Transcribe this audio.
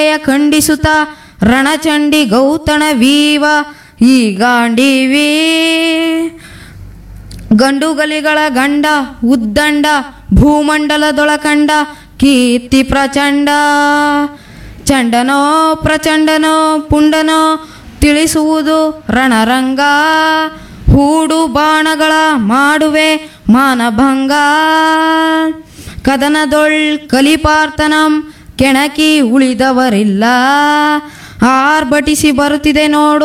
ಖಂಡಿಸುತ್ತ ರಣಚಂಡಿ ಗೌತಣ ವೀವ ಈಗಾಂಡಿವಿ ಗಂಡುಗಲಿಗಳ ಗಂಡ ಉದ್ದಂಡ ಭೂಮಂಡಲದೊಳಕಂಡ ಕೀರ್ತಿ ಪ್ರಚಂಡ ಚಂಡನೋ ಪ್ರಚಂಡನೋ ಪುಂಡನೋ ತಿಳಿಸುವುದು ರಣರಂಗ ಹೂಡು ಬಾಣಗಳ ಮಾಡುವೆ ಮಾನಭಂಗ ಕದನದೊಳ್ ಕಲಿಪಾರ್ತನಂ ಕೆಣಕಿ ಉಳಿದವರಿಲ್ಲ ಆರ್ಭಟಿಸಿ ಬರುತ್ತಿದೆ ನೋಡು